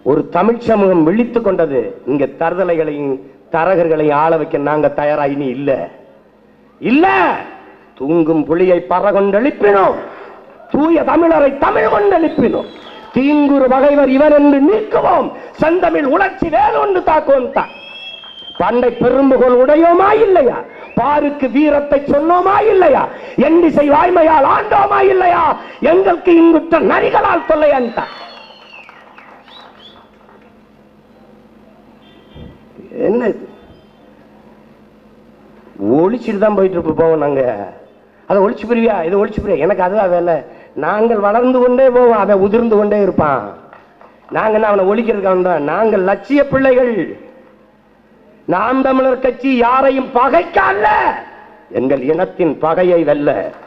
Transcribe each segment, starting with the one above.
ஒரு தமிழ் சமூகம் விழித்துக் கொண்டது இங்க தருதலைகளையும் தரகர்களையும் ஆள வைக்க நாங்க தயாரா இனி இல்ல இல்ல தூங்கும் புலியை பறகொண்டெழுப்பினோம் தூய தமிழரை தமிழ் கொண்டெழுப்பினோம் தீங்குறு வகைவர் இவர் என்று நீக்குவோம் செந்தமிழ் உணர்ச்சி வேறொன்று தாக்குவோம் தான் பண்டை பெரும்புகோல் உடையோமா இல்லையா பாருக்கு வீரத்தை சொன்னோமா இல்லையா எண்ணிசை வாய்மையால் ஆண்டோமா இல்லையா எங்களுக்கு இங்குற்ற நரிகளால் தொல்லையன்ட்ட என்ன இது ஒழிச்சிட்டு தான் போயிட்டு இருப்போம் போவோம் நாங்க அதை ஒழிச்சு புரியா இதை ஒழிச்சு புரியா எனக்கு அதுதான் வேலை நாங்கள் வளர்ந்து கொண்டே போவோம் அவன் உதிர்ந்து கொண்டே இருப்பான் நாங்க என்ன அவனை ஒழிக்கிறதுக்கு வந்தோம் நாங்கள் லட்சிய பிள்ளைகள் நாம் தமிழர் கட்சி யாரையும் பகைக்க அல்ல எங்கள் இனத்தின் பகையை வெல்ல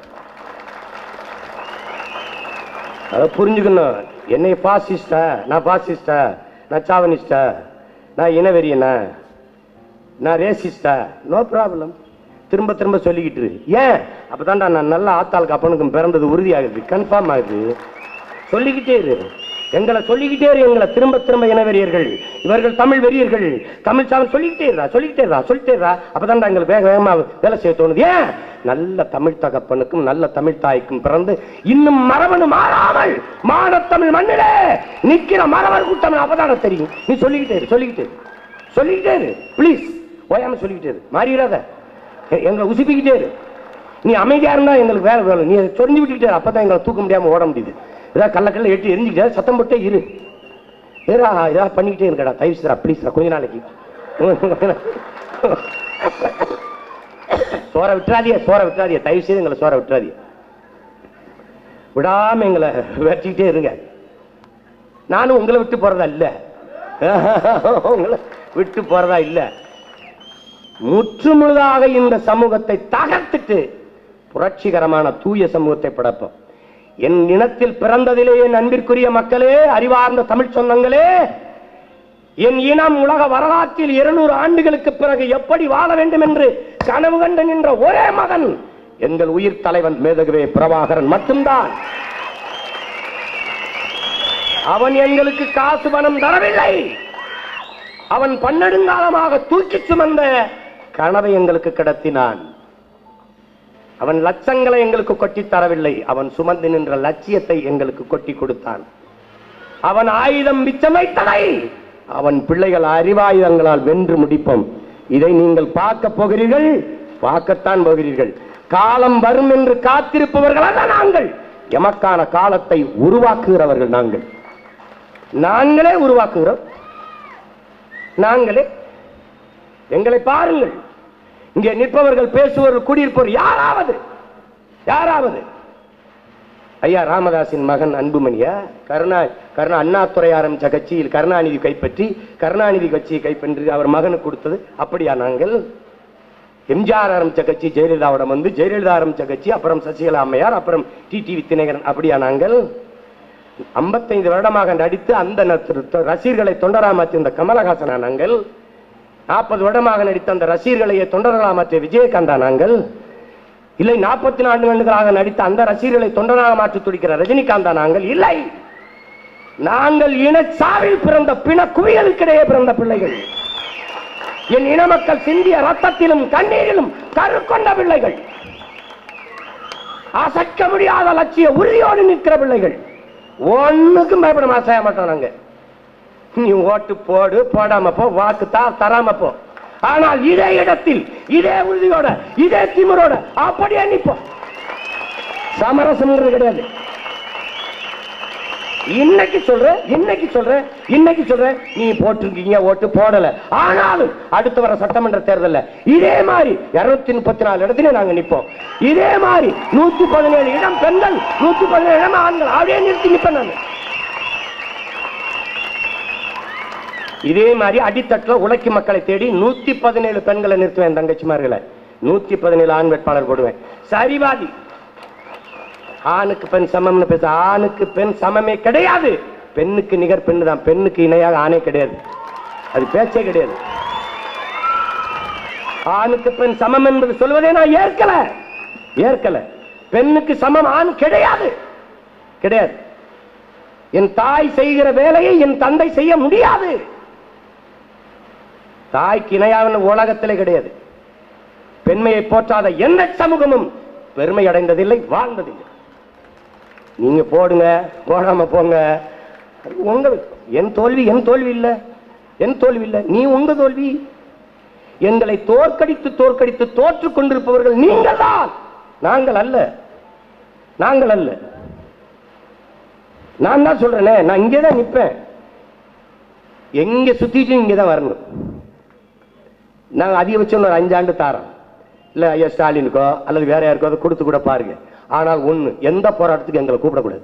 அதை புரிஞ்சுக்கணும் என்னை பாசிஸ்டா நான் பாசிஸ்டா நான் சாவனிஸ்டா நான் இனவெறியனா நான் ரேசிஸ்டா நோ ப்ராப்ளம் திரும்ப திரும்ப சொல்லிக்கிட்டு இரு. ஏன் அப்பதான்டா நான் நல்ல ஆத்தாளுக்கு அப்பனுக்கும் பிறந்தது உறுதியாகுது கன்ஃபார்ம் ஆகுது சொல்லிக்கிட்டே இரு எங்களை சொல்லிக்கிட்டே இரு எங்களை திரும்ப திரும்ப இனவெறியர்கள் இவர்கள் தமிழ் வெறியர்கள் தமிழ் சாமி சொல்லிக்கிட்டே இருடா சொல்லிக்கிட்டே இருடா சொல்லிட்டே இருடா அப்பதான்டா எங்களுக்கு வேக வேகமா வேலை செய்ய தோணுது ஏன் நல்ல தமிழ் தகப்பனுக்கும் நல்ல தமிழ் தாய்க்கும் பிறந்து இன்னும் மரபணு மாறாமல் மானத்தமிழ் மண்ணிலே நிக்கிற மரபர் கூட்டம் அப்பதான தெரியும் நீ சொல்லிக்கிட்டே இரு சொல்லிக்கிட்டே இரு சொல்லிக்கிட்டே இரு ப்ளீஸ் ஓயாம சொல்லிக்கிட்டே இரு மாறிடாத எ- எங்களை உசுப்பிக்கிட்டே இரு நீ அமைதியா இருந்தா எங்களுக்கு வேலை வேலை நீ சொரிஞ்சு விட்டுக்கிட்டே இரு. அப்பதான் எங்களை தூக்க முடியாம ஓட முடியுது ஏதாவது கல்ல கல்ல எட்டி எரிஞ்சுக்கிட்டே சத்தம் போட்டே இரு ஏரா ஏதாவது பண்ணிக்கிட்டே இருக்கடா தயவு செய்யறா ப்ளீஸ்ரா கொஞ்ச நாளைக்கு சோற விட்டுறாதிய சோற விட்டுறாதிய தயவு செய்து எங்களை சோற விட்டுறாதிய விடாம எங்களை வெட்டிக்கிட்டே இருங்க நானும் உங்களை விட்டு போறதா இல்ல உங்களை விட்டு போறதா இல்ல முற்றுமுழுதாக இந்த சமூகத்தை தகர்த்துட்டு புரட்சிகரமான தூய சமூகத்தை படைப்போம் என் இனத்தில் பிறந்ததிலே என் அன்பிற்குரிய மக்களே அறிவார்ந்த தமிழ் சொந்தங்களே என் இனம் உலக வரலாற்றில் இருநூறு ஆண்டுகளுக்கு பிறகு எப்படி வாழ வேண்டும் என்று கனவு கண்டு நின்ற ஒரே மகன் எங்கள் உயிர் தலைவன் மேதகுவே பிரபாகரன் மட்டும்தான் அவன் எங்களுக்கு காசு பணம் தரவில்லை அவன் பன்னெடுங்காலமாக தூக்கி சுமந்த கனவை எங்களுக்கு கடத்தினான் அவன் லட்சங்களை எங்களுக்கு கொட்டி தரவில்லை அவன் சுமந்து நின்ற லட்சியத்தை எங்களுக்கு கொட்டி கொடுத்தான் அவன் ஆயுதம் மிச்சமைத்ததை அவன் பிள்ளைகள் அறிவாயுதங்களால் வென்று முடிப்போம் இதை நீங்கள் பார்க்க போகிறீர்கள் பார்க்கத்தான் போகிறீர்கள் காலம் வரும் என்று காத்திருப்பவர்கள் அல்ல நாங்கள் எமக்கான காலத்தை உருவாக்குகிறவர்கள் நாங்கள் நாங்களே உருவாக்குகிறோம் நாங்களே எங்களை பாருங்கள் இங்கே நிற்பவர்கள் பேசுபவர்கள் குடியிருப்பவர் யாராவது யாராவது ஐயா ராமதாஸின் மகன் அன்புமணியா கருணா கருணா அண்ணாதுரை ஆரம்பிச்ச கட்சியில் கருணாநிதி கைப்பற்றி கருணாநிதி கட்சியை கைப்பற்றி அவர் மகனுக்கு கொடுத்தது அப்படியா நாங்கள் எம்ஜிஆர் ஆரம்பிச்ச கட்சி ஜெயலலிதாவிடம் வந்து ஜெயலலிதா ஆரம்பிச்ச கட்சி அப்புறம் சசிகலா அம்மையார் அப்புறம் டி டி தினகரன் அப்படியா நாங்கள் ஐம்பத்தைந்து வருடமாக நடித்து அந்த ந- ரசிகர்களை தொண்டரா மாற்றிய கமலஹாசனா நாங்கள் நாற்பது வருடமாக நடித்த அந்த ரசிகர்களை தொண்டர்களா மாற்றிய விஜயகாந்தா நாங்கள் இல்லை நாற்பத்தி நான்கு ஆண்டுகளாக நடித்த அந்த ரசிகர்களை தொண்டராக மாற்றி துடிக்கிற ரஜினிகாந்தா நாங்கள் இல்லை நாங்கள் இனச்சாவில் பிறந்த பிண குவியலுக்கிடையே பிறந்த பிள்ளைகள் என் இன மக்கள் சிந்திய ரத்தத்திலும் கண்ணீரிலும் கரு கொண்ட பிள்ளைகள் அசைக்க முடியாத லட்சிய உறுதியோடு நிற்கிற பிள்ளைகள் ஒண்ணுக்கும் பயப்பட மாசைய மாட்டோம் நாங்க நீ ஓட்டு போடு போடாம போ வாக்கு தா தராம போ ஆனால் இதே இடத்தில் இதே உறுதியோட இதே திமிரோட அப்படியே நிப்போம் சமரசம்ங்கிறது கிடையாது இன்னைக்கு சொல்ற இன்னைக்கு சொல்ற இன்னைக்கு சொல்ற நீ போட்டிருக்கீங்க ஓட்டு போடல ஆனாலும் அடுத்து வர சட்டமன்ற தேர்தல்ல இதே மாதிரி இருநூத்தி முப்பத்தி நாலு இடத்துல நாங்க நிப்போம் இதே மாதிரி நூத்தி பதினேழு இடம் பெண்கள் நூத்தி பதினேழு இடம் ஆண்கள் அப்படியே நிறுத்தி நிப்பேன் நான் இதே மாதிரி அடித்தட்டுல உழைக்கும் மக்களை தேடி நூத்தி பதினேழு பெண்களை நிறுத்துவேன் தங்கச்சிமார்களை நூத்தி பதினேழு ஆண் வேட்பாளர் போடுவேன் சரிவாதி ஆணுக்கு பெண் சமம்னு பேச ஆணுக்கு பெண் சமமே கிடையாது பெண்ணுக்கு நிகர் பெண்ணு தான் பெண்ணுக்கு இணையாக ஆணே கிடையாது அது பேச்சே கிடையாது ஆணுக்கு பெண் சமம் என்பது சொல்வதே நான் ஏற்கல ஏற்கல பெண்ணுக்கு சமம் ஆண் கிடையாது கிடையாது என் தாய் செய்கிற வேலையை என் தந்தை செய்ய முடியாது தாய்க்கு இணையான உலகத்திலே கிடையாது பெண்மையை போற்றாத எந்த சமூகமும் பெருமை அடைந்ததில்லை வாழ்ந்ததில்லை நீங்க போடுங்க போடாம போங்க அது உங்களுக்கு என் தோல்வி என் தோல்வி இல்ல என் தோல்வி இல்ல நீ உங்க தோல்வி எங்களை தோற்கடித்து தோற்கடித்து தோற்றுக் கொண்டிருப்பவர்கள் நீங்கள் தான் நாங்கள் அல்ல நாங்கள் அல்ல நான் தான் சொல்றேனே நான் இங்கே தான் நிற்பேன் எங்க சுத்திட்டு இங்கே தான் வரணும் நாங்கள் அதிகபட்சம் ஒரு அஞ்சாண்டு தாரோம் இல்லை ஐயா ஸ்டாலினுக்கோ அல்லது வேற யாருக்கோ அதை கொடுத்து கூட பாருங்க ஆனால் ஒண்ணு எந்த போராட்டத்துக்கு எங்களை கூப்பிடக்கூடாது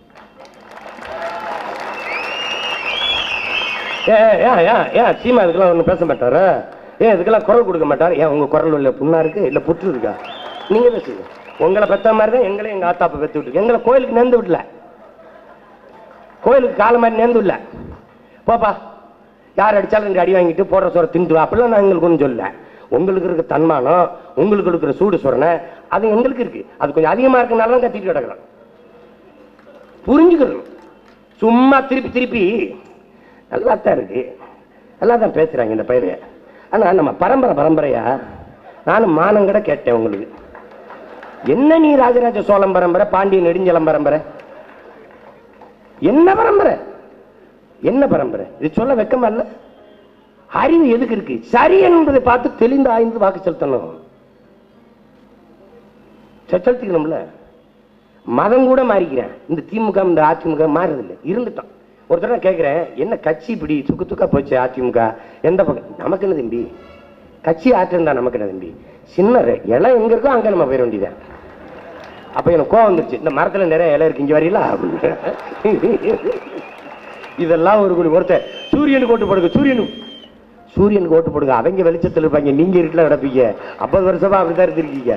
ஏ ஏன் ஏன் ஏன் சீமா இதுக்கெல்லாம் ஒன்றும் பேச மாட்டாரு ஏன் இதுக்கெல்லாம் குரல் கொடுக்க மாட்டாரு ஏன் உங்க குரல் இல்லை புண்ணா இருக்கு இல்லை புற்று இருக்கா நீங்க பேசுங்க உங்களை பெத்த மாதிரி தான் எங்களை எங்க ஆத்தாப்ப பெத்து விட்டு எங்களை கோயிலுக்கு நேர்ந்து விடல கோயிலுக்கு காலை மாதிரி நேர்ந்து விடல போப்பா யார் அடிச்சாலும் ரெண்டு அடி வாங்கிட்டு போடுற சோற திண்டு வா அப்படிலாம் நான் எங்களுக்கு ஒன்றும் சொல்ல உங்களுக்கு இருக்க தன்மானம் உங்களுக்கு இருக்கிற சூடு சொரணை அது எங்களுக்கு இருக்கு அது கொஞ்சம் அதிகமா இருக்கனால தான் கத்திட்டு கிடக்குறோம் புரிஞ்சுக்கணும் சும்மா திருப்பி திருப்பி நல்லா தான் இருக்கு நல்லா தான் பேசுறாங்க இந்த பயிர் ஆனா நம்ம பரம்பரை பரம்பரையா நானும் மானங்கட கேட்டேன் உங்களுக்கு என்ன நீ ராஜராஜ சோழம் பரம்பரை பாண்டிய நெடுஞ்சலம் பரம்பரை என்ன பரம்பரை என்ன பரம்பரை இது சொல்ல வெக்கமா இல்ல அறிவு எதுக்கு இருக்கு சரி என்பதை பார்த்து தெளிந்து ஆய்ந்து வாக்கு செலுத்தணும் செ- செலுத்திக்கணும்ல மதம் கூட மாறிக்கிறேன் இந்த திமுக இந்த அதிமுக மாறுறதில்லை இருந்துட்டோம் ஒரு தடவை கேட்கிறேன் என்ன கட்சி இப்படி துக்கு துக்கா போச்சு அதிமுக எந்த பக்கம் நமக்கு என்ன தம்பி கட்சி ஆட்டம் தான் நமக்கு என்ன தம்பி சின்ன ரெ- இலை எங்க இருக்கோ அங்க நம்ம போயிட வேண்டியதான் அப்ப எனக்கு கோவம் வந்துருச்சு இந்த மரத்துல நிறைய இலை இருக்கு இங்க வரீங்களா அப்படின்னு இதெல்லாம் ஒரு குடி ஒருத்தன் சூரியனுக்கு ஓட்டு போடுங்க சூரியனுக்கு சூரியனுக்கு ஓட்டு போடுங்க அவங்க வெளிச்சத்தில் இருப்பாங்க நீங்க இருட்டில் கிடப்பீங்க ஐம்பது வருஷமா அப்படிதான் இருந்திருக்கீங்க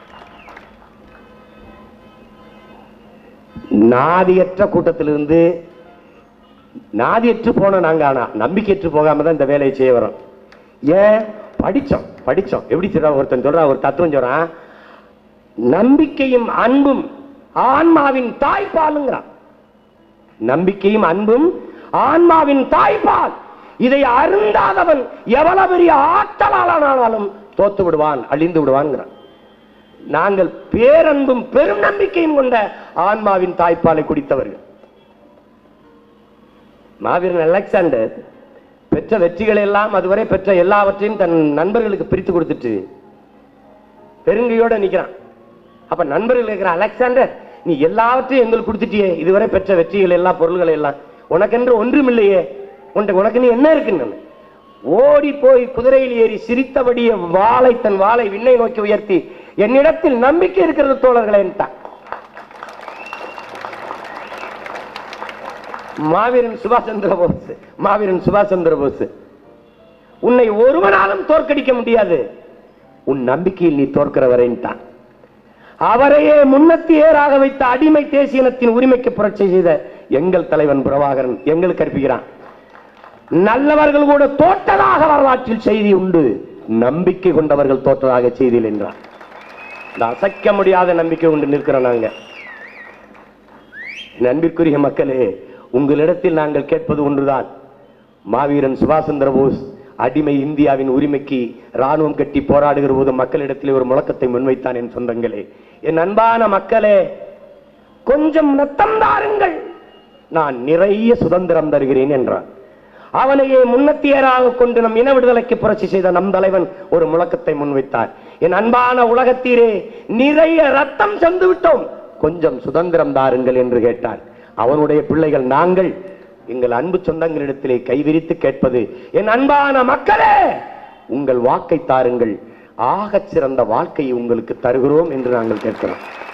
நாதியற்ற கூட்டத்திலிருந்து நாதியற்று போன நாங்க ஆனா நம்பிக்கையற்று போகாம தான் இந்த வேலையை செய்ய வரோம் ஏன் படிச்சோம் படிச்சோம் எப்படி சொல்றா ஒருத்தன் சொல்றா ஒரு தத்துவம் சொல்றான் நம்பிக்கையும் அன்பும் ஆன்மாவின் தாய்ப்பாலுங்கிறான் நம்பிக்கையும் அன்பும் ஆன்மாவின் தாய்ப்பால் இதை அருந்தாதவன் எவ்வளவு பெரிய ஆற்றலாளனானாலும் தோத்து விடுவான் அழிந்து விடுவான்ங்கிறான் நாங்கள் பேரன்பும் பெரும் நம்பிக்கையும் கொண்ட ஆன்மாவின் தாய்ப்பாலை குடித்தவர்கள் மாவீரன் அலெக்சாண்டர் பெற்ற வெற்றிகளை எல்லாம் அதுவரை பெற்ற எல்லாவற்றையும் தன் நண்பர்களுக்கு பிரித்து கொடுத்துட்டு பெருங்கையோட நிக்கிறான் அப்ப நண்பர்கள் இருக்கிற அலெக்சாண்டர் நீ எல்லாவற்றையும் எங்களுக்கு கொடுத்துட்டியே இதுவரை பெற்ற வெற்றிகள் எல்லாம் பொருள்களை எல்லாம் உனக்கென்று ஒன்றுமில்லையே உன்ட்ட உனக்கு நீ என்ன இருக்குன்னு ஓடி போய் குதிரையில் ஏறி சிரித்தபடிய வாளை தன் வாளை விண்ணை நோக்கி உயர்த்தி என்னிடத்தில் நம்பிக்கை இருக்கிறது தோழர்களே என்றான் மாவீரன் சுபாஷ் சந்திர போஸ் மாவீரன் சுபாஷ் சந்திர போஸ் உன்னை ஒருவனாலும் தோற்கடிக்க முடியாது உன் நம்பிக்கையில் நீ தோற்கிற வரைன்ட்டான் அவரையே முன்னத்தியேராக வைத்த அடிமை தேசியனத்தின் உரிமைக்கு புரட்சி செய்த எங்கள் தலைவன் பிரபாகரன் எங்களுக்கு கற்பிக்கிறான் நல்லவர்கள் கூட தோற்றதாக வரலாற்றில் செய்தி உண்டு நம்பிக்கை கொண்டவர்கள் தோற்றதாக செய்தியில் என்றார் இந்த அசைக்க முடியாத நம்பிக்கை கொண்டு நிற்கிறோம் நாங்க என் அன்பிற்குரிய மக்களே உங்களிடத்தில் நாங்கள் கேட்பது ஒன்றுதான் மாவீரன் சுபாஷ் சந்திர போஸ் அடிமை இந்தியாவின் உரிமைக்கு ராணுவம் கட்டி போராடுகிற போது மக்களிடத்தில் ஒரு முழக்கத்தை முன்வைத்தான் என் சொந்தங்களே என் அன்பான மக்களே கொஞ்சம் ரத்தம் தாருங்கள் நான் நிறைய சுதந்திரம் தருகிறேன் என்றான் அவனையே முன்னத்தியராக கொண்டு நம் இன விடுதலைக்கு புரட்சி செய்த நம் தலைவன் ஒரு முழக்கத்தை முன்வைத்தார் என் அன்பான உலகத்தீரே நிறைய ரத்தம் சென்று விட்டோம் கொஞ்சம் சுதந்திரம் தாருங்கள் என்று கேட்டார் அவனுடைய பிள்ளைகள் நாங்கள் எங்கள் அன்பு சொந்தங்களிடத்திலே கைவிரித்து கேட்பது என் அன்பான மக்களே உங்கள் வாக்கை தாருங்கள் ஆகச் சிறந்த வாழ்க்கையை உங்களுக்கு தருகிறோம் என்று நாங்கள் கேட்கிறோம்